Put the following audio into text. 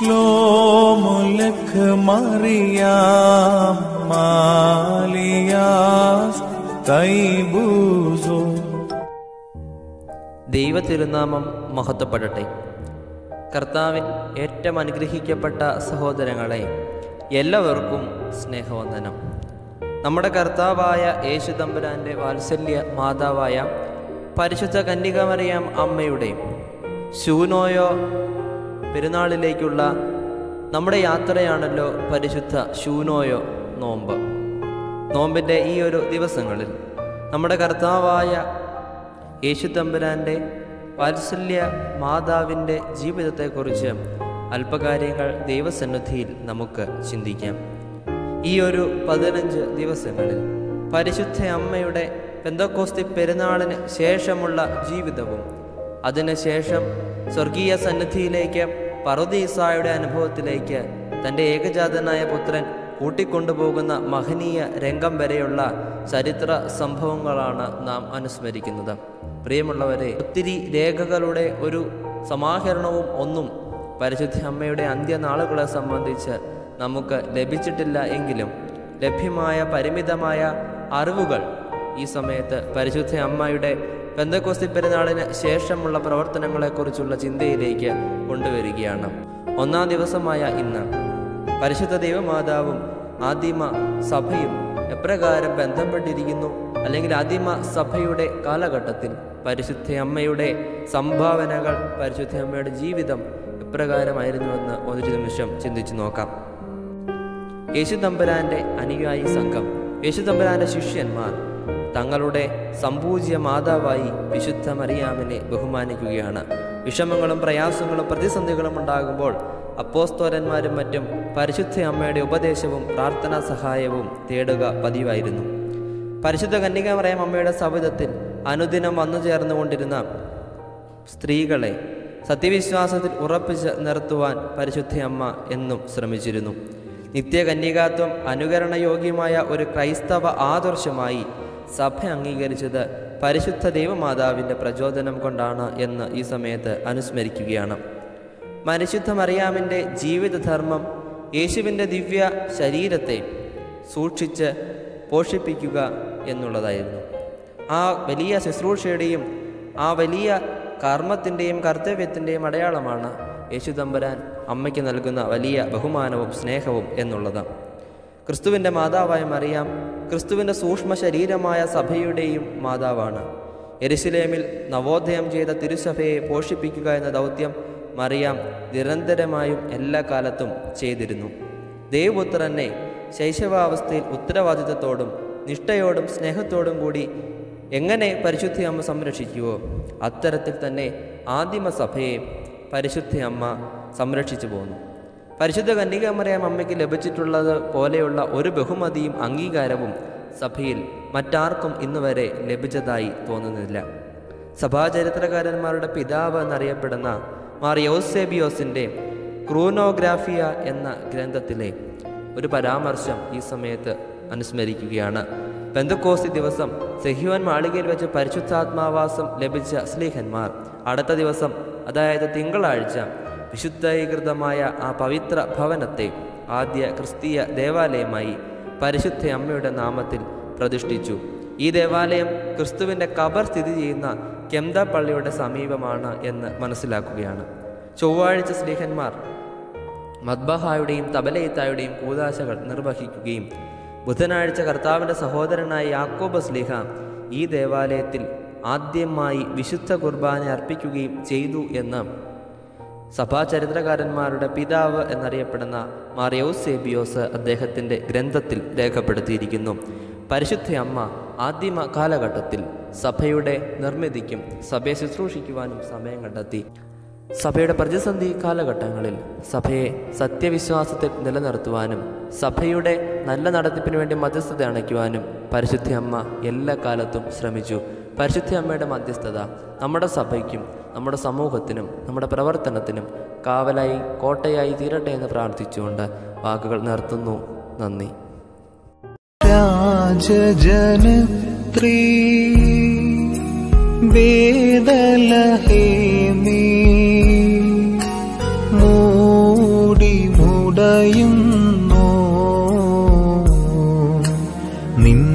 שלמה לך מרים മാലിയാസ് തൈബൂസോ ദൈവ തിരുനാമം മഹത്വപ്പെടട്ടെ കർത്താവിൽ ഏറ്റവും അനുഗ്രഹിക്കപ്പെട്ട സഹോദരങ്ങളെ എല്ലാവർക്കും സ്നേഹവന്ദനം നമ്മുടെ കർത്താവായ യേശു തമ്പുരാൻ്റെ വാത്സല്യ മാതാവായ പരിശുദ്ധ കന്യകമറിയാം അമ്മയുടെ ശൂനോയോ പെരുന്നാളിലേക്കുള്ള നമ്മുടെ യാത്രയാണല്ലോ പരിശുദ്ധ ശൂനോയോ നോമ്പ് നോമ്പിൻ്റെ ഈ ഒരു ദിവസങ്ങളിൽ നമ്മുടെ കർത്താവായ യേശു തമ്പുരാൻ്റെ വാത്സല്യ മാതാവിൻ്റെ ജീവിതത്തെക്കുറിച്ച് അല്പകാര്യങ്ങൾ ദൈവസന്നിധിയിൽ നമുക്ക് ചിന്തിക്കാം ഈ ഒരു പതിനഞ്ച് ദിവസങ്ങളിൽ പരിശുദ്ധ അമ്മയുടെ പെന്തക്കോസ്തി പെരുന്നാളിന് ശേഷമുള്ള ജീവിതവും അതിനുശേഷം സ്വർഗീയ സന്നിധിയിലേക്ക് പറുദീസായുടെ അനുഭവത്തിലേക്ക് തൻ്റെ ഏകജാതനായ പുത്രൻ കൂട്ടിക്കൊണ്ടുപോകുന്ന മഹനീയ രംഗം വരെയുള്ള ചരിത്ര സംഭവങ്ങളാണ് നാം അനുസ്മരിക്കുന്നത് പ്രിയമുള്ളവരെ ഒത്തിരി രേഖകളുടെ ഒരു സമാഹരണവും ഒന്നും പരിശുദ്ധ അമ്മയുടെ അന്ത്യനാളുകളെ സംബന്ധിച്ച് നമുക്ക് ലഭിച്ചിട്ടില്ല എങ്കിലും ലഭ്യമായ പരിമിതമായ അറിവുകൾ ഈ സമയത്ത് പരിശുദ്ധ അമ്മയുടെ പെന്തക്കോസ്തി പെരുന്നാളിന് ശേഷമുള്ള പ്രവർത്തനങ്ങളെക്കുറിച്ചുള്ള ചിന്തയിലേക്ക് കൊണ്ടുവരികയാണ് ഒന്നാം ദിവസമായ ഇന്ന് പരിശുദ്ധ ദൈവമാതാവും ആദിമ സഭയും എപ്രകാരം ബന്ധപ്പെട്ടിരിക്കുന്നു അല്ലെങ്കിൽ ആദിമ സഭയുടെ കാലഘട്ടത്തിൽ പരിശുദ്ധ അമ്മയുടെ സംഭാവനകൾ പരിശുദ്ധ അമ്മയുടെ ജീവിതം എപ്രകാരമായിരുന്നുവെന്ന് ഒരു നിമിഷം ചിന്തിച്ചു നോക്കാം യേശു തമ്പുരാന്റെ അനുയായി സംഘം യേശു തമ്പുരാന്റെ ശിഷ്യന്മാർ തങ്ങളുടെ സമ്പൂജ്യ മാതാവായി വിശുദ്ധ മറിയാമിനെ ബഹുമാനിക്കുകയാണ് വിഷമങ്ങളും പ്രയാസങ്ങളും പ്രതിസന്ധികളും ഉണ്ടാകുമ്പോൾ അപ്പോസ്തോലന്മാരും മറ്റും പരിശുദ്ധ അമ്മയുടെ ഉപദേശവും പ്രാർത്ഥനാ സഹായവും തേടുക പതിവായിരുന്നു പരിശുദ്ധ കന്യകാമറയം അമ്മയുടെ സവിധത്തിൽ അനുദിനം വന്നു ചേർന്നുകൊണ്ടിരുന്ന സ്ത്രീകളെ സത്യവിശ്വാസത്തിൽ ഉറപ്പിച്ച് നിർത്തുവാൻ പരിശുദ്ധ അമ്മ എന്നും ശ്രമിച്ചിരുന്നു നിത്യകന്യകാത്വം അനുകരണയോഗ്യമായ ഒരു ക്രൈസ്തവ ആദർശമായി സഭ അംഗീകരിച്ചത് പരിശുദ്ധ ദൈവമാതാവിൻ്റെ പ്രചോദനം കൊണ്ടാണ് എന്ന് ഈ സമയത്ത് അനുസ്മരിക്കുകയാണ് പരിശുദ്ധ മറിയാമിൻ്റെ ജീവിതധർമ്മം യേശുവിൻ്റെ ദിവ്യ ശരീരത്തെ സൂക്ഷിച്ച് പോഷിപ്പിക്കുക എന്നുള്ളതായിരുന്നു ആ വലിയ ശുശ്രൂഷയുടെയും ആ വലിയ കർമ്മത്തിൻ്റെയും കർത്തവ്യത്തിൻ്റെയും അടയാളമാണ് യേശു തമ്പുരാൻ അമ്മയ്ക്ക് നൽകുന്ന വലിയ ബഹുമാനവും സ്നേഹവും എന്നുള്ളത് ക്രിസ്തുവിൻ്റെ മാതാവായ മറിയാം ക്രിസ്തുവിൻ്റെ സൂക്ഷ്മ ശരീരമായ സഭയുടെയും മാതാവാണ് എരുസലേമിൽ നവോദയം ചെയ്ത തിരുസഭയെ പോഷിപ്പിക്കുക എന്ന ദൗത്യം മറിയാം നിരന്തരമായും എല്ലാ കാലത്തും ചെയ്തിരുന്നു ദേവപുത്രനെ ശൈശവാവസ്ഥയിൽ ഉത്തരവാദിത്തത്തോടും നിഷ്ഠയോടും സ്നേഹത്തോടും കൂടി എങ്ങനെ പരിശുദ്ധ അമ്മ സംരക്ഷിക്കുവോ അത്തരത്തിൽ തന്നെ ആദിമ സഭയെ പരിശുദ്ധ അമ്മ സംരക്ഷിച്ചു പോന്നു പരിശുദ്ധ കന്യകാമറിയാം അമ്മയ്ക്ക് ലഭിച്ചിട്ടുള്ളത് പോലെയുള്ള ഒരു ബഹുമതിയും അംഗീകാരവും സഭയിൽ മറ്റാർക്കും ഇന്നുവരെ ലഭിച്ചതായി തോന്നുന്നില്ല സഭാചരിത്രകാരന്മാരുടെ പിതാവ് എന്നറിയപ്പെടുന്ന മാർ യോസേബിയോസിൻ്റെ ക്രൂനോഗ്രാഫിയ എന്ന ഗ്രന്ഥത്തിലെ ഒരു പരാമർശം ഈ സമയത്ത് അനുസ്മരിക്കുകയാണ് പെന്തക്കോസ്തി ദിവസം സെഹ്യോൻ മാളികയിൽ വെച്ച് പരിശുദ്ധാത്മാവാസം ലഭിച്ച സ്ലീഹന്മാർ അടുത്ത ദിവസം അതായത് തിങ്കളാഴ്ച വിശുദ്ധീകൃതമായ ആ പവിത്ര ഭവനത്തെ ആദ്യ ക്രിസ്തീയ ദേവാലയമായി പരിശുദ്ധ അമ്മയുടെ നാമത്തിൽ പ്രതിഷ്ഠിച്ചു ഈ ദേവാലയം ക്രിസ്തുവിൻ്റെ കബർ സ്ഥിതി ചെയ്യുന്ന കെംദ പള്ളിയുടെ സമീപമാണ് എന്ന് മനസ്സിലാക്കുകയാണ് ചൊവ്വാഴ്ച സ്ലീഹന്മാർ മദ്ബഹായുടെയും തബലയിത്തായുടെയും കൂതാശകൾ നിർവഹിക്കുകയും ബുധനാഴ്ച കർത്താവിൻ്റെ സഹോദരനായ യാക്കോബ് സ്ലിഹ ഈ ദേവാലയത്തിൽ ആദ്യമായി വിശുദ്ധ കുർബാന അർപ്പിക്കുകയും ചെയ്തു എന്ന് സഭാചരിത്രകാരന്മാരുടെ പിതാവ് എന്നറിയപ്പെടുന്ന മാറിയോസേബിയോസ് അദ്ദേഹത്തിൻ്റെ ഗ്രന്ഥത്തിൽ രേഖപ്പെടുത്തിയിരിക്കുന്നു പരിശുദ്ധ അമ്മ ആദിമ കാലഘട്ടത്തിൽ സഭയുടെ നിർമ്മിതിക്കും സഭയെ ശുശ്രൂഷിക്കുവാനും സമയം കണ്ടെത്തി സഭയുടെ പ്രതിസന്ധി കാലഘട്ടങ്ങളിൽ സഭയെ സത്യവിശ്വാസത്തിൽ നിലനിർത്തുവാനും സഭയുടെ നല്ല നടത്തിപ്പിന് വേണ്ടി മധ്യസ്ഥത അണയ്ക്കുവാനും പരിശുദ്ധ അമ്മ എല്ലാ കാലത്തും ശ്രമിച്ചു പരിശുദ്ധ അമ്മയുടെ മധ്യസ്ഥത നമ്മുടെ സഭയ്ക്കും നമ്മുടെ സമൂഹത്തിനും നമ്മുടെ പ്രവർത്തനത്തിനും കാവലായി കോട്ടയായി തീരട്ടെ എന്ന് പ്രാർത്ഥിച്ചുകൊണ്ട് വാക്കുകൾ നിർത്തുന്നു നന്ദി രാജജനത്രീ വേദലഹേമേ മൂടി നിൻ